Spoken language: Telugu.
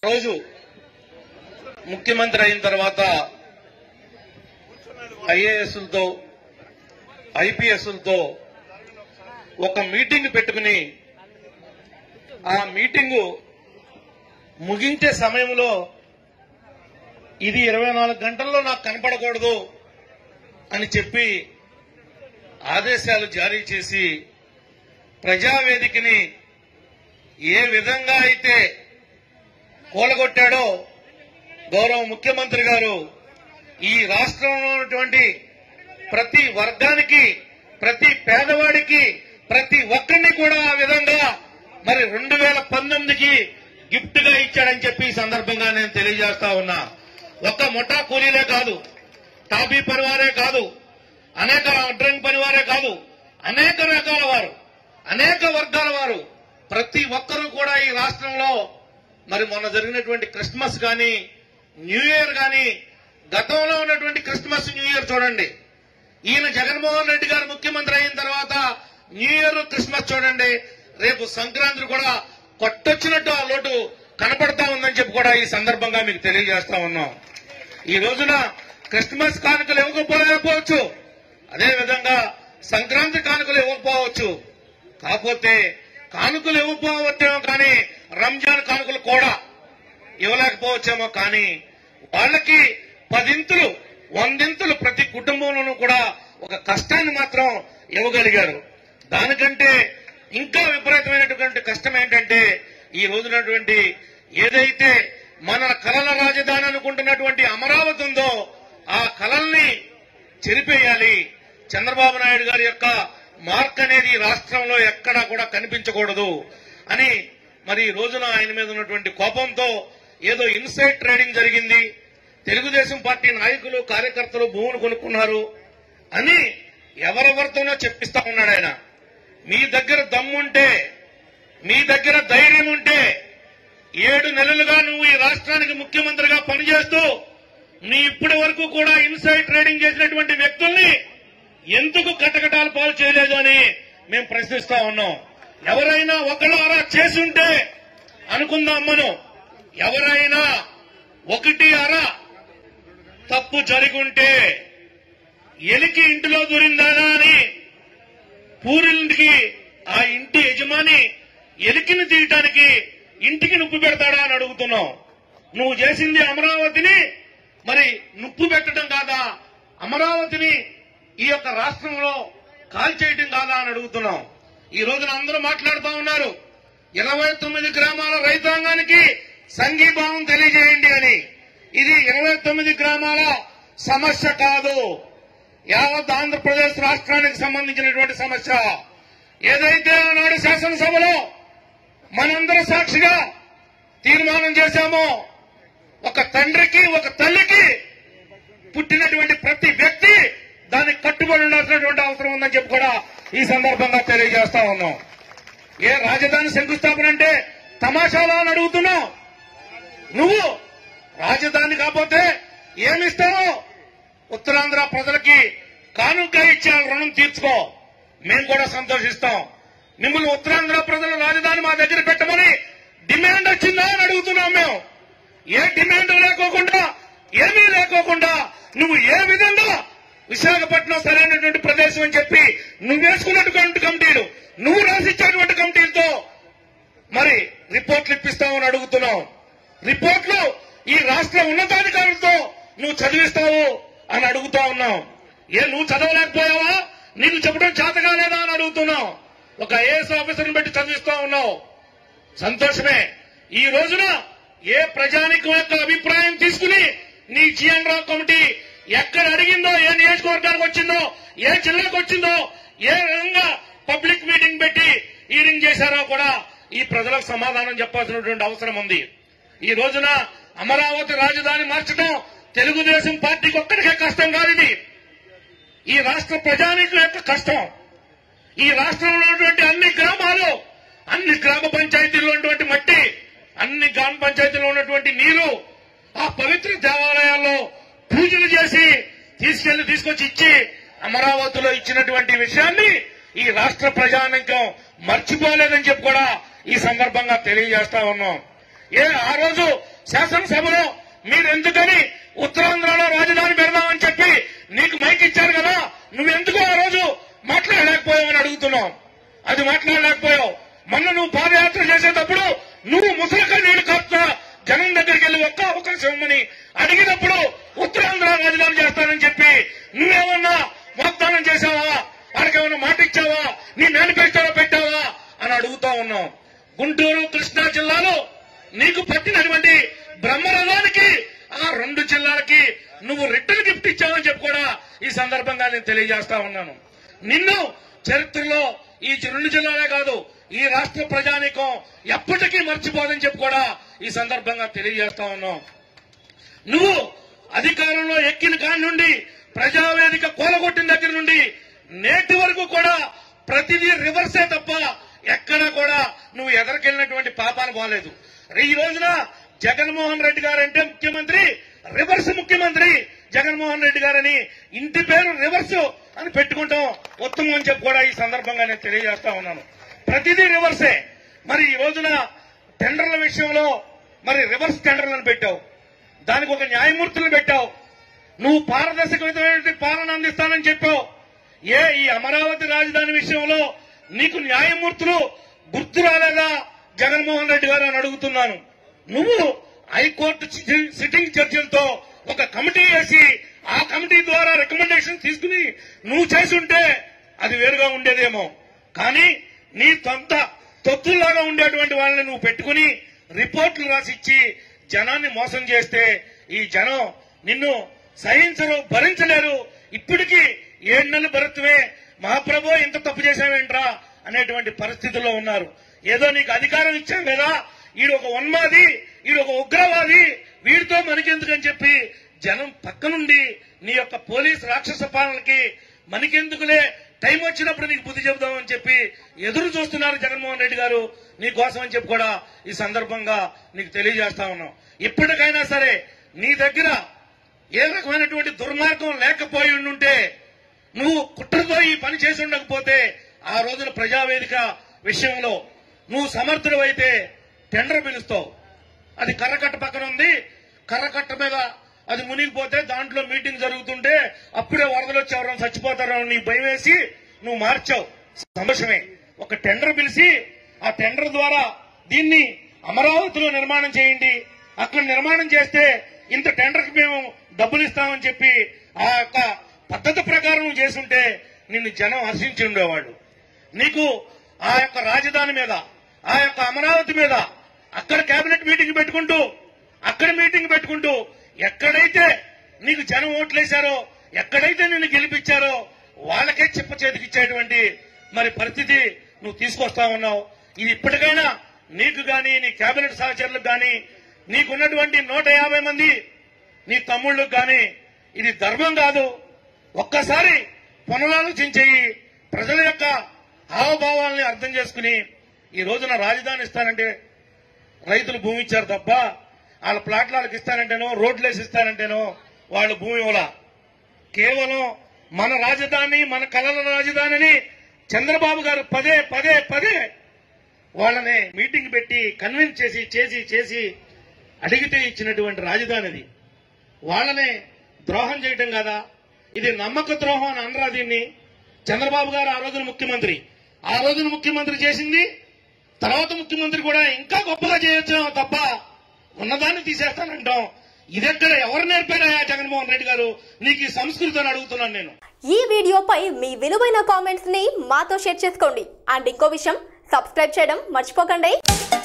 రోజు ముఖ్యమంత్రి అయిన తర్వాత ఐఏఎస్లతో ఐపీఎస్లతో ఒక మీటింగ్ పెట్టుకుని ఆ మీటింగు ముగించే సమయంలో ఇది ఇరవై నాలుగు గంటల్లో నాకు కనపడకూడదు అని చెప్పి ఆదేశాలు జారీ చేసి ప్రజావేదికని ఏ విధంగా అయితే కూలగొట్టాడో గౌరవ ముఖ్యమంత్రి గారు ఈ రాష్ట్రంలో ఉన్నటువంటి ప్రతి వర్గానికి ప్రతి పేదవాడికి ప్రతి ఒక్కరిని కూడా ఆ విధంగా మరి రెండు వేల పంతొమ్మిదికి గిఫ్ట్ గా ఇచ్చాడని చెప్పి ఈ సందర్భంగా నేను తెలియజేస్తా ఉన్నా ఒక్క ముఠా కూలీలే కాదు టాపీ పరివారే కాదు అనేక డ్రింక్ పరివారే కాదు అనేక రకాల వారు అనేక వర్గాల వారు ప్రతి ఒక్కరూ కూడా ఈ రాష్ట్రంలో మరి మొన్న జరిగినటువంటి క్రిస్మస్ కానీ న్యూ ఇయర్ కానీ గతంలో ఉన్నటువంటి క్రిస్మస్ న్యూ ఇయర్ చూడండి ఈయన జగన్మోహన్ రెడ్డి గారు ముఖ్యమంత్రి అయిన తర్వాత న్యూ ఇయర్ క్రిస్మస్ చూడండి రేపు సంక్రాంతి కూడా కొట్టొచ్చినట్టు ఆ లోటు కనపడతా ఉందని చెప్పి కూడా ఈ సందర్భంగా మీకు తెలియజేస్తా ఉన్నాం ఈ రోజున క్రిస్మస్ కానుకలు ఇవ్వకపోలేకపోవచ్చు అదే విధంగా సంక్రాంతి కానుకలు ఇవ్వకపోవచ్చు కాకపోతే కానుకలు ఇవ్వకపోవచ్చేమో కానీ రంజాన్ కానుకలు కూడా ఇవ్వలేకపోవచ్చేమో కానీ వాళ్ళకి పదింతులు వందింతులు ప్రతి కుటుంబంలోనూ కూడా ఒక కష్టాన్ని మాత్రం ఇవ్వగలిగారు దానికంటే ఇంకా విపరీతమైనటువంటి కష్టం ఏంటంటే ఈ రోజునటువంటి ఏదైతే మన కలల రాజధాని అనుకుంటున్నటువంటి అమరావతి ఉందో ఆ కలల్ని చెరిపేయాలి చంద్రబాబు నాయుడు గారి యొక్క మార్క్ అనేది ఈ రాష్ట్రంలో ఎక్కడా కూడా కనిపించకూడదు అని మరి ఈ రోజున ఆయన మీద ఉన్నటువంటి కోపంతో ఏదో ఇన్సైడ్ ట్రేడింగ్ జరిగింది తెలుగుదేశం పార్టీ నాయకులు కార్యకర్తలు భూములు కొనుక్కున్నారు అని ఎవరెవరితోనో చెప్పిస్తా ఉన్నాడు ఆయన మీ దగ్గర దమ్ముంటే మీ దగ్గర ధైర్యం ఉంటే ఏడు నెలలుగా నువ్వు ఈ రాష్ట్రానికి ముఖ్యమంత్రిగా పనిచేస్తూ నీ ఇప్పటి వరకు కూడా ఇన్సైడ్ ట్రేడింగ్ చేసినటువంటి వ్యక్తుల్ని ఎందుకు కటకటాలు పాలు చేయలేదు అని మేము ప్రశ్నిస్తా ఉన్నాం ఎవరైనా ఒకళ్ళు అలా చేసి ఉంటే అనుకుందాం మనం ఎవరైనా ఒకటి అర తప్పు జరిగుంటే ఎలికి ఇంటిలో దూరిందానా అని పూరింటికి ఆ ఇంటి యజమాని ఎలికిని తీయటానికి ఇంటికి నొప్పి పెడతాడా అని అడుగుతున్నాం నువ్వు చేసింది అమరావతిని మరి నొప్పు పెట్టడం కాదా అమరావతిని ఈ యొక్క రాష్ట్రంలో కాల్చేయటం కాదా అని అడుగుతున్నాం ఈ రోజున అందరూ మాట్లాడుతూ ఉన్నారు ఇరవై తొమ్మిది గ్రామాల రైతాంగానికి సంఘీభావం తెలియజేయండి అని ఇది ఇరవై తొమ్మిది గ్రామాల సమస్య కాదు యావత్ ఆంధ్రప్రదేశ్ రాష్ట్రానికి సంబంధించినటువంటి సమస్య ఏదైతే ఆనాడు శాసనసభలో మనందరి సాక్షిగా తీర్మానం చేశామో ఒక తండ్రికి ఒక తల్లికి పుట్టినటువంటి ప్రతి వ్యక్తి దానికి కట్టుబడి ఉండాల్సినటువంటి అవసరం ఉందని చెప్పి కూడా ఈ సందర్భంగా తెలియజేస్తా ఉన్నాం ఏ రాజధాని శంకుస్థాపన అంటే తమాషాలా అని అడుగుతున్నావు నువ్వు రాజధాని కాకపోతే ఏమిస్తారో ఉత్తరాంధ్ర ప్రజలకి కానుక ఇచ్చి ఆ రుణం తీర్చుకో మేము కూడా సంతోషిస్తాం మిమ్మల్ని ఉత్తరాంధ్ర ప్రజల రాజధాని మా దగ్గర పెట్టమని డిమాండ్ వచ్చిందా అని అడుగుతున్నాం మేము ఏ డిమాండ్ లేకోకుండా ఏమీ లేకోకుండా నువ్వు ఏ విధంగా విశాఖపట్నం సరైనటువంటి ప్రదేశం అని చెప్పి నువ్వు వేసుకున్నటువంటి కమిటీలు నువ్వు రాసిచ్చేటువంటి కమిటీలతో మరి రిపోర్ట్లు ఇప్పిస్తామని అడుగుతున్నాం రిపోర్ట్లు ఈ రాష్ట్ర ఉన్నతాధికారులతో నువ్వు చదివిస్తావు అని అడుగుతా ఉన్నాం ఏ నువ్వు చదవలేకపోయావా నీకు చెప్పడం చేత కాలేదా అని అడుగుతున్నావు ఒక ఐఏఎస్ ఆఫీసర్ని పెట్టి చదివిస్తా ఉన్నావు సంతోషమే ఈ రోజున ఏ ప్రజానికం యొక్క అభిప్రాయం తీసుకుని నీ జిఎన్ రావు కమిటీ ఎక్కడ అడిగిందో ఏ నియోజకవర్గానికి వచ్చిందో ఏ జిల్లాకు వచ్చిందో ఏ విధంగా పబ్లిక్ మీటింగ్ పెట్టి హీరింగ్ చేశారో కూడా ఈ ప్రజలకు సమాధానం చెప్పాల్సినటువంటి అవసరం ఉంది ఈ రోజున అమరావతి రాజధాని మార్చడం తెలుగుదేశం పార్టీకి ఒక్కడికే కష్టం కాదు ఇది ఈ రాష్ట్ర ప్రజానీకుల యొక్క కష్టం ఈ రాష్ట్రంలో ఉన్నటువంటి అన్ని గ్రామాలు అన్ని గ్రామ పంచాయతీల్లో ఉన్నటువంటి మట్టి అన్ని గ్రామ పంచాయతీలో ఉన్నటువంటి నీరు ఆ పవిత్ర దేవాలయాల్లో పూజలు చేసి తీసుకెళ్లి తీసుకొచ్చి ఇచ్చి అమరావతిలో ఇచ్చినటువంటి విషయాన్ని ఈ రాష్ట్ర ప్రజానికం మర్చిపోలేదని చెప్పి కూడా ఈ సందర్భంగా తెలియజేస్తా ఉన్నాం ఏ ఆ రోజు శాసనసభలో మీరు ఎందుకని ఉత్తరాంధ్రలో రాజధాని పెడదామని చెప్పి నీకు మైక్ ఇచ్చారు కదా నువ్వెందుకు ఆ రోజు మాట్లాడలేకపోయావు అని అడుగుతున్నాం అది మాట్లాడలేకపోయావు మొన్న నువ్వు పాదయాత్ర చేసేటప్పుడు నువ్వు ముసలక నీళ్లు కాపుతా జనం దగ్గరికి వెళ్ళి ఒక్క అవకాశం ఇవ్వమని అడిగినప్పుడు ఉత్తరాంధ్ర రాజధాని చేస్తానని చెప్పి నువ్వేమన్నా వాగ్దానం చేశావా వాళ్ళకేమన్నా మాట ఇచ్చావా నీ మేనిఫెస్టోలో పెట్టావా అని అడుగుతా ఉన్నాం గుంటూరు కృష్ణా జిల్లాలో నీకు పట్టినటువంటి బ్రహ్మరథానికి ఆ రెండు జిల్లాలకి నువ్వు రిటర్న్ గిఫ్ట్ ఇచ్చావని చెప్పి కూడా ఈ సందర్భంగా నేను తెలియజేస్తా ఉన్నాను నిన్ను చరిత్రలో ఈ రెండు జిల్లాలే కాదు ఈ రాష్ట్ర ప్రజానీకం ఎప్పటికీ మర్చిపోదని చెప్పి కూడా ఈ సందర్భంగా తెలియజేస్తా ఉన్నాం నువ్వు అధికారంలో ఎక్కిన కాడి నుండి ప్రజావేదిక కూలగొట్టిన దగ్గర నుండి నేటి వరకు కూడా ప్రతిదీ రివర్సే తప్ప ఎక్కడ కూడా నువ్వు ఎదరికెళ్ళినటువంటి పాపాలు పోలేదు ఈ రోజున జగన్మోహన్ రెడ్డి గారంటే ముఖ్యమంత్రి రివర్స్ ముఖ్యమంత్రి జగన్మోహన్ రెడ్డి గారని ఇంటి పేరు రివర్స్ అని పెట్టుకుంటాం ఉత్తమం అని చెప్పి కూడా ఈ సందర్భంగా నేను తెలియజేస్తా ఉన్నాను ప్రతిదీ రివర్సే మరి ఈ రోజున టెండర్ల విషయంలో మరి రివర్స్ టెండర్లను పెట్టావు దానికి ఒక న్యాయమూర్తులను పెట్టావు నువ్వు పారదర్శకమైనటువంటి పాలన అందిస్తానని చెప్పావు ఏ ఈ అమరావతి రాజధాని విషయంలో నీకు న్యాయమూర్తులు గుర్తు రాలేదా జగన్మోహన్ రెడ్డి గారు అని అడుగుతున్నాను నువ్వు హైకోర్టు సి- సిట్టింగ్ జడ్జిలతో ఒక కమిటీ వేసి ఆ కమిటీ ద్వారా రికమెండేషన్ తీసుకుని నువ్వు చేసుంటే అది వేరుగా ఉండేదేమో కానీ నీ సొంత తొత్తుల్లాగా ఉండేటువంటి వాళ్ళని నువ్వు పెట్టుకుని రిపోర్ట్లు రాసిచ్చి జనాన్ని మోసం చేస్తే ఈ జనం నిన్ను సహించరు భరించలేరు ఇప్పటికీ ఏడు నెలలు భరత్వే మహాప్రభు ఇంత తప్పు చేశావేంట్రా అనేటువంటి పరిస్థితుల్లో ఉన్నారు ఏదో నీకు అధికారం ఇచ్చాం కదా ఈడు ఒక ఉన్మాది ఈడు ఒక ఉగ్రవాది వీడితో మనకెందుకని చెప్పి జనం పక్క నుండి నీ యొక్క పోలీస్ రాక్షస పాలనకి మనకెందుకులే టైం వచ్చినప్పుడు నీకు బుద్ధి చెబుదామని చెప్పి ఎదురు చూస్తున్నారు జగన్మోహన్ రెడ్డి గారు నీ కోసం అని చెప్పి కూడా ఈ సందర్భంగా నీకు తెలియజేస్తా ఉన్నాం ఇప్పటికైనా సరే నీ దగ్గర ఏ రకమైనటువంటి దుర్మార్గం లేకపోయి ఉండుంటే నువ్వు కుట్రతో ఈ పని చేసి ఉండకపోతే ఆ రోజున ప్రజావేదిక విషయంలో నువ్వు సమర్థుడు అయితే టెండర్ పిలుస్తావు అది కర్రకట్ట పక్కన ఉంది కర్రకట్ట మీద అది మునిగిపోతే దాంట్లో మీటింగ్ జరుగుతుంటే అప్పుడే వరదలు వచ్చి ఎవరైనా చచ్చిపోతారో నీ భయం వేసి నువ్వు మార్చావు సంతోషమే ఒక టెండర్ పిలిచి ఆ టెండర్ ద్వారా దీన్ని అమరావతిలో నిర్మాణం చేయండి అక్కడ నిర్మాణం చేస్తే ఇంత టెండర్కి మేము డబ్బులు ఇస్తామని చెప్పి ఆ యొక్క పద్ధతి ప్రకారం నువ్వు చేసుంటే నిన్ను జనం హర్షించి ఉండేవాడు నీకు ఆ యొక్క రాజధాని మీద ఆ యొక్క అమరావతి మీద అక్కడ కేబినెట్ మీటింగ్ పెట్టుకుంటూ అక్కడ మీటింగ్ పెట్టుకుంటూ ఎక్కడైతే నీకు జనం ఓట్లేశారో ఎక్కడైతే నిన్ను గెలిపించారో వాళ్ళకే చిప్ప చేతికిచ్చేటువంటి మరి పరిస్థితి నువ్వు తీసుకొస్తా ఉన్నావు ఇది ఇప్పటికైనా నీకు గాని నీ కేబినెట్ సహచరులకు గాని నీకున్నటువంటి నూట యాభై మంది నీ తమ్ముళ్ళకు గాని ఇది ధర్మం కాదు ఒక్కసారి పునరాలోచించేయి ప్రజల యొక్క హావభావాల్ని అర్థం చేసుకుని ఈ రోజున రాజధాని ఇస్తానంటే రైతులు భూమి ఇచ్చారు తప్ప వాళ్ళ ప్లాట్లు వాళ్ళకి ఇస్తానంటేనో రోడ్లు వేసి ఇస్తానంటేనో వాళ్ళు భూమి ఇవ్వలా కేవలం మన రాజధాని మన కళల రాజధానిని చంద్రబాబు గారు పదే పదే పదే వాళ్ళని మీటింగ్ పెట్టి కన్విన్స్ చేసి చేసి చేసి అడిగితే ఇచ్చినటువంటి రాజధానిది వాళ్ళనే ద్రోహం చేయటం కదా ఇది నమ్మక ద్రోహం అని అనరా దీన్ని చంద్రబాబు గారు ఆ రోజున ముఖ్యమంత్రి ఆ రోజున ముఖ్యమంత్రి చేసింది తర్వాత ముఖ్యమంత్రి కూడా ఇంకా గొప్పగా చేయొచ్చు తప్ప ఉన్నదాన్ని తీసేస్తానంటాం ఇదెక్కడ ఎవరు నేర్పారా జగన్మోహన్ రెడ్డి గారు నీకు ఈ సంస్కృతి అని అడుగుతున్నాను నేను ఈ వీడియోపై మీ విలువైన కామెంట్స్ ని మాతో షేర్ చేసుకోండి అండ్ ఇంకో విషయం సబ్స్క్రైబ్ చేయడం మర్చిపోకండి